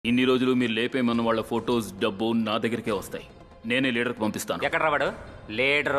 ఇన్ని రోజులు మీరు లేపేమన్న వాళ్ళ ఫొటోస్ డబ్బు నా దగ్గరికే వస్తాయి నేనే లీడర్కి పంపిస్తాను ఎక్కడ రావాడు లీడరు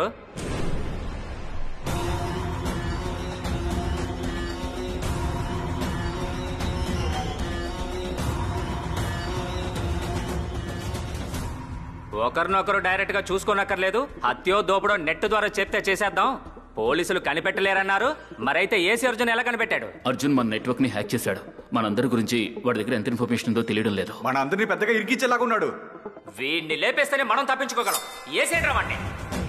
ఒకరినొకరు డైరెక్ట్ గా చూసుకోనక్కర్లేదు హత్యో దోపుడో నెట్ ద్వారా చెప్తే చేసేద్దాం పోలీసులు కనిపెట్టలేరన్నారు మరైతే ఏసీ అర్జున్ ఎలా కనిపెట్టాడు అర్జున్ మన నెట్వర్క్ ని హ్యాక్ చేశాడు మనందరి గురించి వాడి దగ్గర ఎంత ఇన్ఫర్మేషన్ ఉందో తెలియడం లేదు మన అందరినీ పెద్దగా ఇరికించేలాగా ఉన్నాడు వీడిని లేపేస్తేనే మనం తప్పించుకోగలం ఏసేంట్రా వాడిని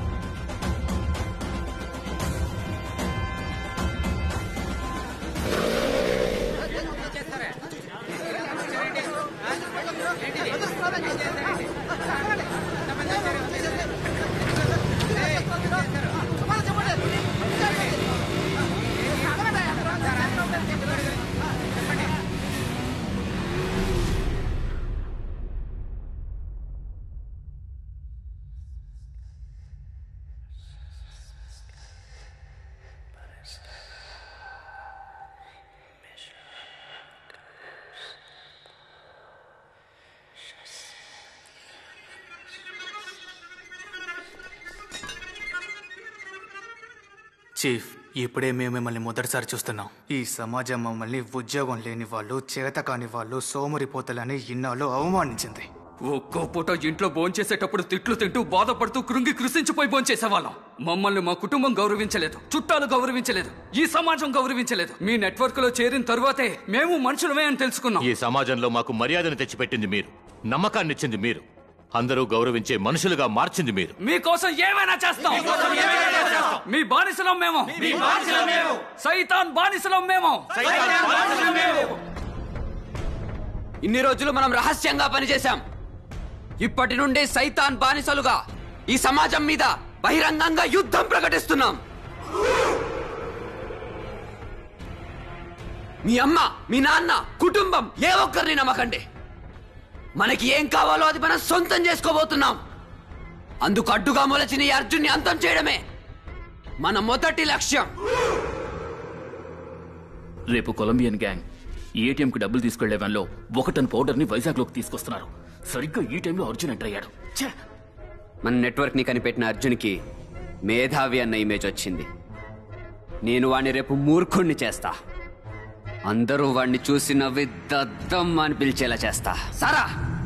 చీఫ్ ఇప్పుడే మేము మిమ్మల్ని మొదటిసారి చూస్తున్నాం ఈ సమాజం మమ్మల్ని ఉద్యోగం లేని వాళ్ళు చేత కాని వాళ్ళు సోమరిపోతలని ఇన్నాళ్ళు అవమానించింది ఒక్కో పూట ఇంట్లో భోంచేసేటప్పుడు తిట్లు తింటూ బాధపడుతూ కృంగి కృషించిపోయి భోంచేసేవాళ్ళం మమ్మల్ని మా కుటుంబం గౌరవించలేదు చుట్టాలు గౌరవించలేదు ఈ సమాజం గౌరవించలేదు మీ నెట్వర్క్ లో చేరిన తరువాతే మేము మనుషులమే అని తెలుసుకున్నాం ఈ సమాజంలో మాకు మర్యాదను తెచ్చిపెట్టింది మీరు నమ్మకాన్నిచ్చింది మీరు అందరూ గౌరవించే మనుషులుగా మార్చింది మీరు మీకోసం ఏమైనా చేస్తాం మీ బానిసలం మేము సైతాన్ బానిసలం మేము ఇన్ని రోజులు మనం రహస్యంగా పనిచేశాం ఇప్పటి నుండి సైతాన్ బానిసలుగా ఈ సమాజం మీద బహిరంగంగా యుద్ధం ప్రకటిస్తున్నాం మీ అమ్మ మీ నాన్న కుటుంబం ఏ ఒక్కరిని నమ్మకండి మనకి ఏం కావాలో అది మనం సొంతం చేసుకోబోతున్నాం అందుకు అడ్డుగా మొలచిన ఈ అర్జున్ని అంతం చేయడమే మన మొదటి లక్ష్యం రేపు కొలంబియన్ గ్యాంగ్ ఏటీఎంకి డబ్బులు తీసుకెళ్లే వ్యాన్లో ఒక టన్ పౌడర్ని వైజాగ్లోకి తీసుకొస్తున్నారు సరిగ్గా ఈ టైంలో అర్జున్ ఎంటర్ అయ్యాడు ఛే! మన నెట్వర్క్ ని కనిపెట్టిన అర్జున్కి మేధావి అన్న ఇమేజ్ వచ్చింది నేను వాణ్ణి రేపు మూర్ఖుణ్ణి చేస్తా అందరూ వాణ్ణి చూసి నవ్వి దద్దం అని పిలిచేలా చేస్తా సారా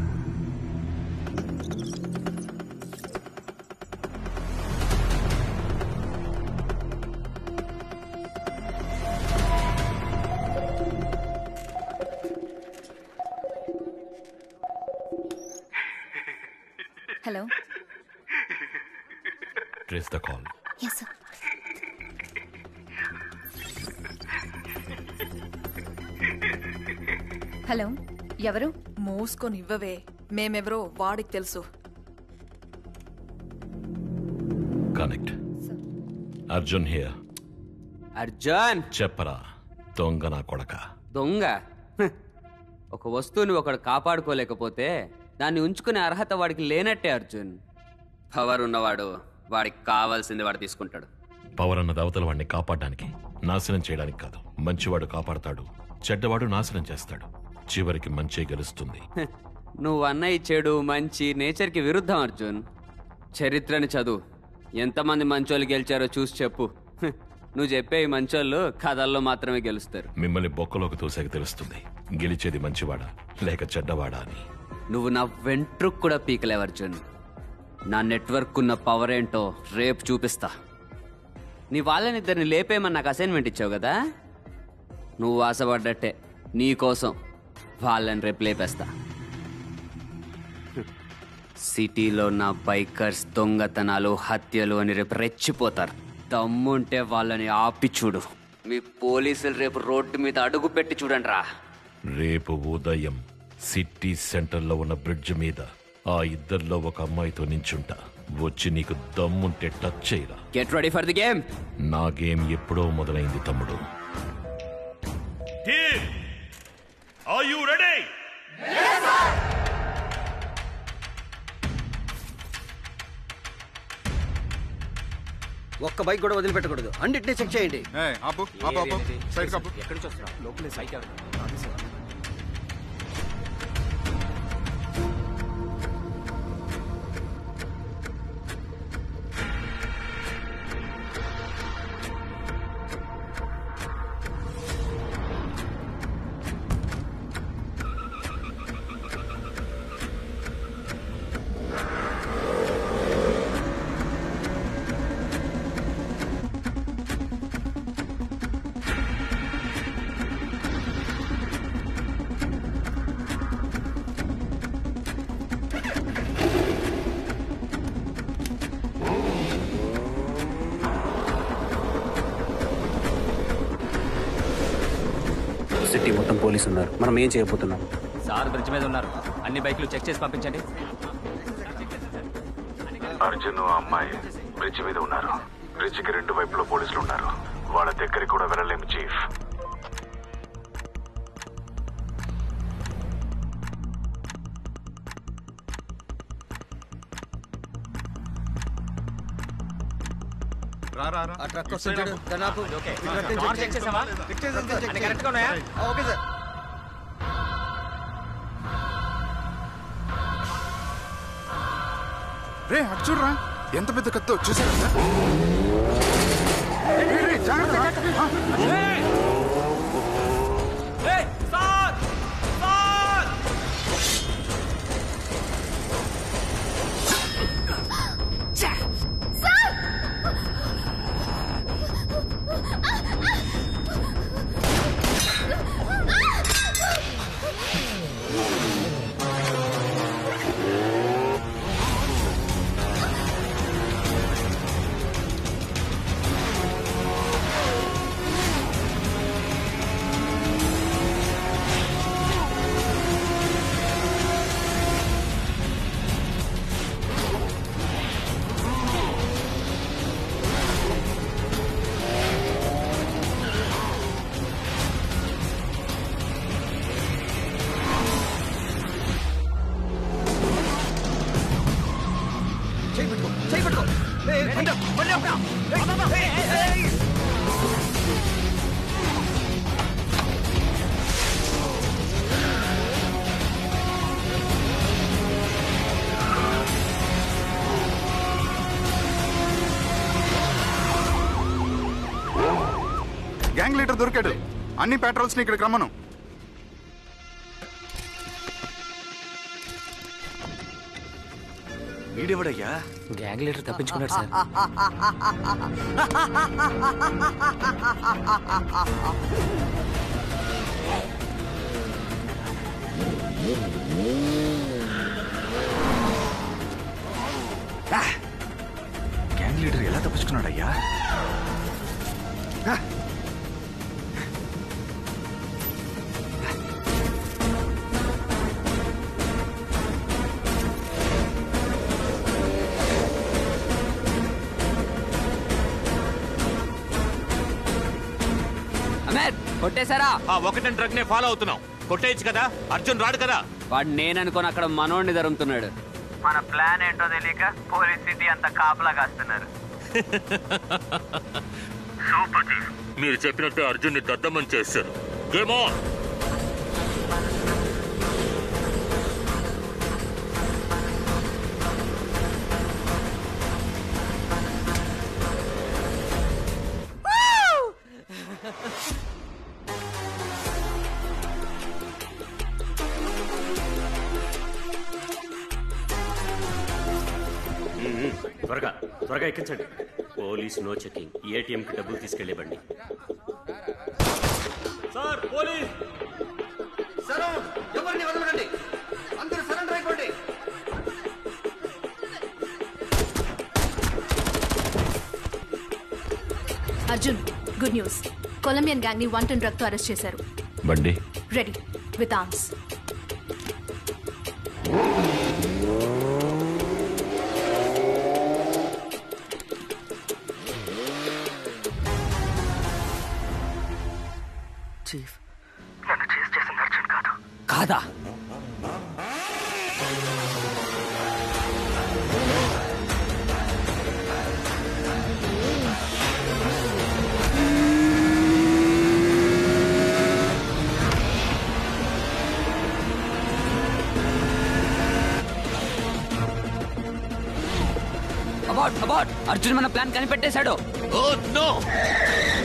hello trace the call yes sir hello ఎవరు మూసుకొని ఇవ్వవే మేమెవరో వాడికి తెలుసు కనెక్ట్ అర్జున్ హియర్ అర్జున్ చెప్పరా దొంగ నా కొడక దొంగ హ్. ఒక వస్తువుని ఒకడు కాపాడుకోలేకపోతే దాన్ని ఉంచుకునే అర్హత వాడికి లేనట్టే అర్జున్ పవర్ ఉన్నవాడు వాడికి కావాల్సింది వాడు తీసుకుంటాడు పవర్ అన్న అవతల వాడిని కాపాడడానికి నాశనం చేయడానికి కాదు మంచివాడు కాపాడతాడు చెడ్డవాడు నాశనం చేస్తాడు చివరికి మంచే గెలుస్తుంది హ్. నువ్వు అన్నయ్య చెడు మంచి నేచర్కి విరుద్ధం అర్జున్ చరిత్రని చదువు ఎంతమంది మంచోళ్ళు గెలిచారో చూసి చెప్పు హ్. నువ్వు చెప్పే ఈ మంచోళ్ళు కథల్లో మాత్రమే గెలుస్తారు మిమ్మల్ని బొక్కలోకి తోసాక తెలుస్తుంది గెలిచేది మంచివాడా లేక చెడ్డవాడా అని నువ్వు నా వెంట్రుక్ కూడా పీకలేవు అర్జున్ నా నెట్వర్క్ ఉన్న పవర్ ఏంటో రేపు చూపిస్తా నీ వాళ్ళనిద్దరిని లేపేమని నాకు అసైన్మెంట్ ఇచ్చావు కదా నువ్వు ఆశపడ్డట్టే నీ కోసం వాళ్ళని రేపు లేపేస్తా సిటీలో నా బైకర్స్ దొంగతనాలు హత్యలు అని రేపు రెచ్చిపోతారు దమ్ముంటే వాళ్ళని ఆపి చూడు మీ పోలీసులు రేపు రోడ్డు మీద అడుగు పెట్టి చూడండి రా రేపు ఉదయం సిటీ సెంటర్లో ఉన్న బ్రిడ్జ్ మీద ఆ ఇద్దరిలో ఒక అమ్మాయితో నించుంటా వచ్చి నీకు దమ్ముంటే టచ్ చేయరా get ready for the game నా గేమ్ ఎప్పుడో మొదలైంది తమ్ముడు Are you ready? ఒక్క బైక్ కూడా వదిలిపెట్టకూడదు అన్నిటినీ చెక్ చేయండి ఆపు ఆపు ఆపు సైడ్ కాపు ఎక్కడి నుంచి వస్తున్నావు లోపలే సైట్ సిటీ మొత్తం పోలీసు ఉన్నారు మనం ఏం చేయబోతున్నాం సార్ బ్రిడ్జ్ మీద ఉన్నారు అన్ని బైకులు చెక్ చేసి పంపించండి అర్జున్ అమ్మాయి బ్రిడ్జ్ మీద ఉన్నారు బ్రిడ్జ్ కి రెండు వైపులో పోలీసులు ఉన్నారు వాళ్ళ దగ్గరికి కూడా వెళ్ళలేము చీఫ్ రా రా రా ఆ ట్రక్ వస్తుంది చూడు దాన్ని ఆపు. ఓకే. ఈ ట్రక్ ని కార్ చెక్ చెక్ చేసావా? చెక్ చేసాం సార్, చెక్ అన్ని చేయండి. కరెక్ట్గా ఉన్నాయా? ఆ, ఓకే సార్ రే అటు చూడరా ఎంత పెద్ద కత్తో చూసారా సార్ రే, రే, జాగ్రత్త రా. ఆ, చేయి పెట్టుకో చేయి పెట్టుకో ఏయ్, ఏయ్, బండి ఆపు, బండి ఆపు. ఏయ్, ఏయ్, ఏయ్. గ్యాంగ్ లీడర్ దొరికాడు అన్ని పెట్రోల్స్ ని ఇక్కడికి రమ్మను వీడెవడయ్యా గ్యాంగ్ లీడర్ తప్పించుకున్నాడు సార్ గ్యాంగ్ లీడర్ ఎలా తప్పించుకున్నాడయ్యా అమేర్ కొట్టేశారా ఆ ఒకటని ట్రక్ నే ఫాలో అవుతున్నాం కొట్టేయచ్చు కదా అర్జున్ రాడు కదా వాడు నేననుకోని అక్కడ మనోడిని ధరుముతున్నాడు మన ప్లాన్ ఏంటో తెలియక పోలీస్ సిటీ అంతా కాపలా కాస్తున్నారు మీరు చెప్పినట్టు అర్జున్ ని దద్దమని చేశారు గేమ్ ఆన్ త్వరగా త్వరగా ఎక్కించండి పోలీస్ నో చెకింగ్ ఏటీఎం కి డబ్బులు తీసుకెళ్లే బండి సార్ పోలీస్ సార్ ఎవరిని వదలకండి అందరూ సరెండర్ అయిపోండి Arjun good news Colombian gang ని వన్ టన్ డ్రగ్ తో అరెస్ట్ చేశారు బండి రెడీ విత్ ఆర్మ్స్ చీఫ్ కాదా అబౌట్ అబౌట్ అర్జున్ మన ప్లాన్ కనిపెట్టేశాడు ఓ నో